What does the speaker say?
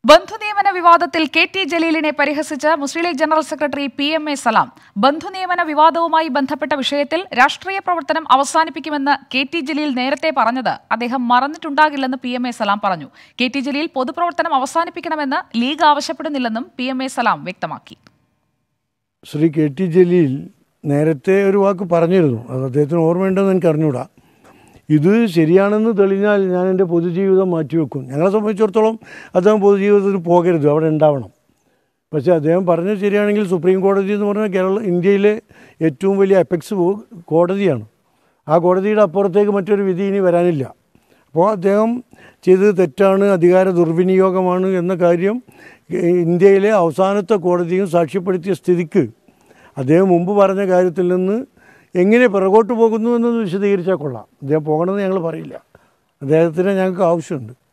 ബന്ധുനിയമന വിവാദത്തിൽ K T ജലീലിനെ പരിഹസിച്ച് Muslim League general secretary P M A Salam ബന്ധുനിയമന വിവാദവുമായി ബന്ധപ്പെട്ട വിഷയത്തിൽ രാഷ്ട്രീയ പ്രവർത്തനം അവസാനിപ്പിക്കുമെന്ന് കെ ടി ജലീൽ നേരത്തെ പറഞ്ഞത് അദ്ദേഹം മറന്നിട്ടുണ്ടാകില്ലെന്ന് പി എം എ സലാം പറഞ്ഞു കെ ടി ജലീൽ പൊതുപ്രവർത്തനം അവസാനിപ്പിക്കണമെന്ന് ലീഗ് ആവശ്യപ്പെടുന്നില്ലെന്നും പി എം എ സലാം വ്യക്തമാക്കി ശ്രീ കെ ടി ജലീൽ നേരത്തെ ഒരു വാക്ക് പറഞ്ഞിരുന്നു അത് അദ്ദേഹത്തിന് ഓർമ്മയുണ്ടെന്ന് എനിക്ക് അറിഞ്ഞൂടാ ഇത് ശരിയാണെന്ന് തെളിഞ്ഞാൽ ഞാൻ എൻ്റെ പൊതുജീവിതം മാറ്റിവെക്കും ഞങ്ങളെ സംബന്ധിച്ചിടത്തോളം അദ്ദേഹം പൊതുജീവിതത്തിൽ പോകരുത് അവിടെ ഉണ്ടാവണം പക്ഷേ അദ്ദേഹം പറഞ്ഞത് ശരിയാണെങ്കിൽ സുപ്രീം കോടതി എന്ന് പറഞ്ഞാൽ കേരള ഇന്ത്യയിലെ ഏറ്റവും വലിയ അപെക്സ് കോടതിയാണ് ആ കോടതിയുടെ അപ്പുറത്തേക്ക് മറ്റൊരു വിധി ഇനി വരാനില്ല അപ്പോൾ അദ്ദേഹം ചെയ്തത് തെറ്റാണ് അധികാര ദുർവിനിയോഗമാണ് എന്ന കാര്യം ഇന്ത്യയിലെ അവസാനത്തെ കോടതിയും സാക്ഷ്യപ്പെടുത്തിയ സ്ഥിതിക്ക് അദ്ദേഹം മുമ്പ് പറഞ്ഞ കാര്യത്തിൽ നിന്ന് എങ്ങനെ പിറകോട്ട് പോകുന്നു എന്നത് വിശദീകരിച്ചാൽ കൊള്ളാം അദ്ദേഹം പോകണമെന്ന് ഞങ്ങൾ പറയില്ല അദ്ദേഹത്തിന് ഞങ്ങൾക്ക് ആവശ്യമുണ്ട്